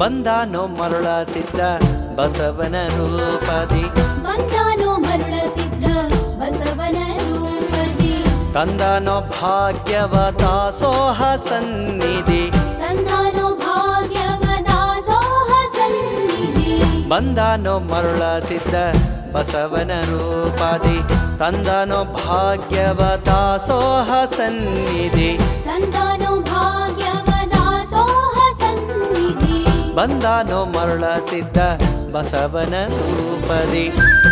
ಬಂದಾನೋ ಮರುಳ ಸಿದ್ಧ ಬಸವನ ರೂಪದಿ ಬಂದಾನೋ ಮರುಳ ಸಿದ್ಧ ಬಸವನ ರೂಪದಿ ತಂದಾನೋ ಭಾಗ್ಯವ ದಾಸೋಹ ಸನ್ನಿಧಿ ತಂದಾನೋ ಭಾಗ್ಯವ ದಾಸೋಹ ಸನ್ನಿಧಿ ಬಂದಾನೋ ಮರುಳ ಸಿದ್ಧ ಬಸವನ ರೂಪದಿ ತಂದಾನೋ ಭಾಗ್ಯವ ದಾಸೋಹ ಸನ್ನಿಧಿ ತಂದಾನೋ ಭಾಗ್ಯವ ದಾಸೋಹ ಸನ್ನಿಧಿ ಬಂದಾನೋ ಮರುಳ ಸಿದ್ಧ ಬಸವನ ರೂಪದಿ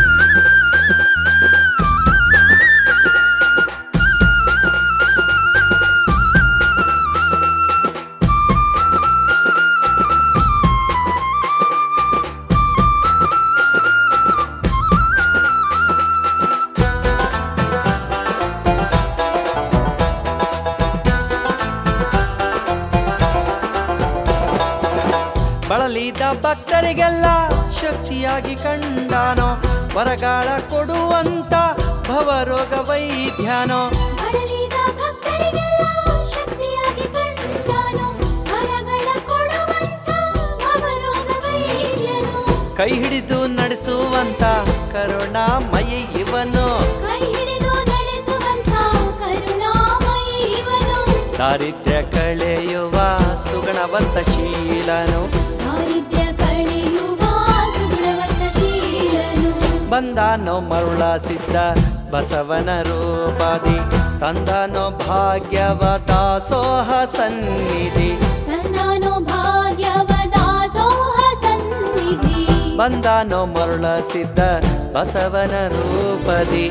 ಬಳಲಿದ ಭಕ್ತರಿಗೆಲ್ಲ ಶಕ್ತಿಯಾಗಿ ಕಂಡಾನೋ ವರಗಾಳ ಕೊಡುವಂತ ಭವರೋಗ ವೈದ್ಯಾನೋ ಬಡಲಿದ ಭಕ್ತರಿಗೆಲ್ಲ ಶಕ್ತಿಯಾಗಿ ಕಂಡಾನು ವರಗಳ ಕೊಡುವಂತ ಅವರೋಗ ವೈದ್ಯನು ಕೈ ಹಿಡಿದು ನಡೆಸುವಂತ ಕರುಣಾಮಯಿ ಇವನು ಕೈ ಹಿಡಿದು ನಡೆಸುವಂತ ಕರುಣಾಮಯಿ ಇವನು ದಾರಿದ್ರ್ಯ ಕಳೆಯುವ ಸುಗುಣವಂತ ಶೀಲನು ದಾರಿದ್ರ್ಯ ಕಳೆಯುವ ಸುಗುಣವಂತ ಶೀಲನು ಬಂದಾನೋ ಮರುಳ ಸಿದ್ಧ ಬಸವನ ರೂಪಾದಿ ತಂದಾನೋ ಭಾಗ್ಯವ ದಾಸೋಹ ಸನ್ನಿಧಿ ತಂದಾನೋ ಭಾಗ್ಯವ ದಾಸೋಹ ಸನ್ನಿಧಿ ಬಂದಾನೋ ಮರುಳ ಸಿದ್ಧ ಬಸವನ ರೂಪದಿ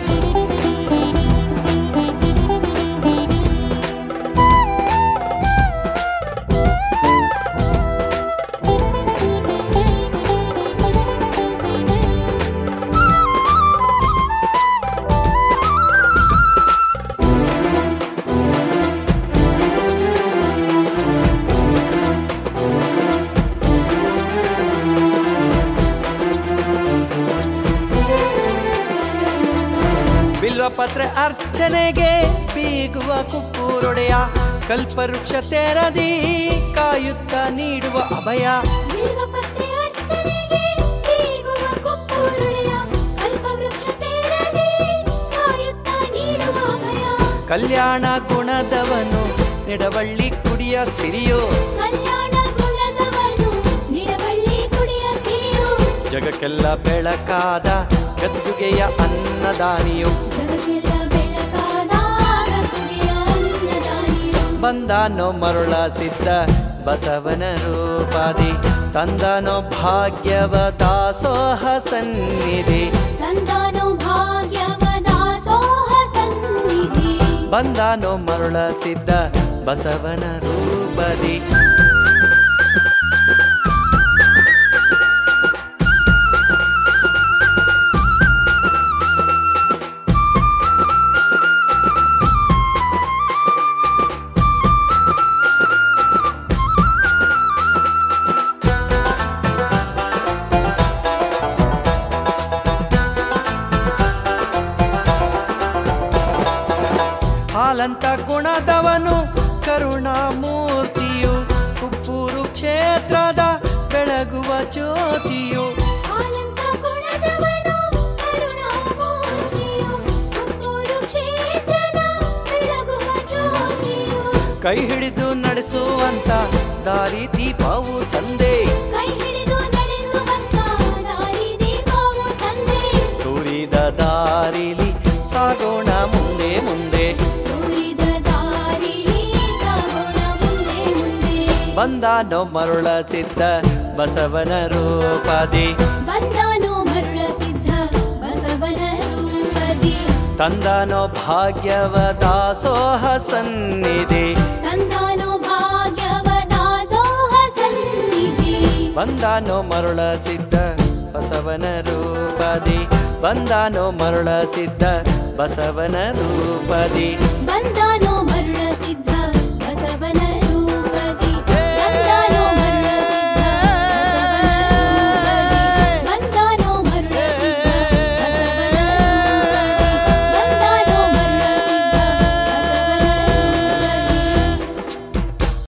ಬಿಲ್ವಪತ್ರೆ ಅರ್ಚನೆಗೆ ಬೀಗುವ ಕುಕ್ಕೂರೊಡೆಯ ಕಲ್ಪವೃಕ್ಷ ತೆರದಿ ಕಾಯುತ್ತ ನೀಡುವ ಅಭಯ ಬಿಲ್ವಪತ್ರೆ ಅರ್ಚನೆಗೆ ಹೀಗುವ ಕುಪ್ಪುರುಳೆಯ ಕಲ್ಪವೃಕ್ಷ ತೇರದೆ ಕಾಯುತ್ತ ನೀಡುವ ಭಯ ಕಲ್ಯಾಣ ಗುಣದವನು ನಿಡವಳ್ಳಿ ಕುಡಿಯ ಸಿರಿಯೋ ಕಲ್ಯಾಣ ಗುಣದವನು ನಿಡಬಳ್ಳಿ ಕುಡಿಯ ಸಿರಿಯು ಜಗಕ್ಕೆಲ್ಲ ಬೆಳಕಾದ ಗದ್ದುಗೆಯ ಅನ್ನದಾನಿಯು ಜಗಕ್ಕೆಲ್ಲ ಬೆಳಕಾದ ಗದ್ದುಗೆಯ ಅನ್ನದಾನಿಯು ಬಂದಾನೋ ಮರುಳ ಸಿದ್ಧ ಬಸವನ ರೂಪಾದಿ ತಂದಾನೋ ಭಾಗ್ಯವ ದಾಸೋಹ ಸನ್ನಿಧಿ ತಂದಾನೋ ಭಾಗ್ಯವ ದಾಸೋಹ ಸನ್ನಿಧಿ ಬಂದಾನೋ ಮರುಳ ಸಿದ್ಧ ಬಸವನ ರೂಪದಿ ಹಾಲಂತ ಗುಣದವನು ಕರುಣಾಮೂರ್ತಿಯು ಕುಪ್ಪೂರು ಕ್ಷೇತ್ರದ ಬೆಳಗುವ ಜ್ಯೋತಿಯು ಆನಂದ ಗುಣದವನು ಕರುಣಾಮೂರ್ತಿಯು ಕುಪ್ಪೂರು ಕ್ಷೇತ್ರದ ಬೆಳಗುವ ಜ್ಯೋತಿಯು ಕೈ ಹಿಡಿದು ನಡೆಸುವಂತ ದಾರಿ ದೀಪವು ತಂದೆ ಕೈ ಹಿಡಿದು ನಡೆಸುವಂತ ದಾರಿ ದೀಪವು ತಂದೆ ತೋರಿದ ದಾರಿಲಿ ಸಾಗೋಣ ಮುಂದೆ ಮುಂದೆ ತೋರಿದ ದಾರಿಲಿ ಸಾಗೋಣ ಮುಂದೆ ಮುಂದೆ ಬಂದಾನೋ ಮರುಳ ಸಿದ್ಧ ಬಸವನ ರೂಪದಿ ಬಂದಾನೋ ಮರುಳ ಸಿದ್ಧ ಬಸವನ ರೂಪದಿ ತಂದಾನೋ ಭಾಗ್ಯವ ದಾಸೋಹ ಸನ್ನಿಧಿ ತಂದಾನೋ ಭಾಗ್ಯವ ದಾಸೋಹ ಸನ್ನಿಧಿ ಬಂದಾನೋ ಮರುಳ ಸಿದ್ಧ ಬಸವನ ರೂಪದಿ ಬಂದಾನೋ ಮರುಳ ಸಿದ್ಧ ಬಸವನ ರೂಪದಿ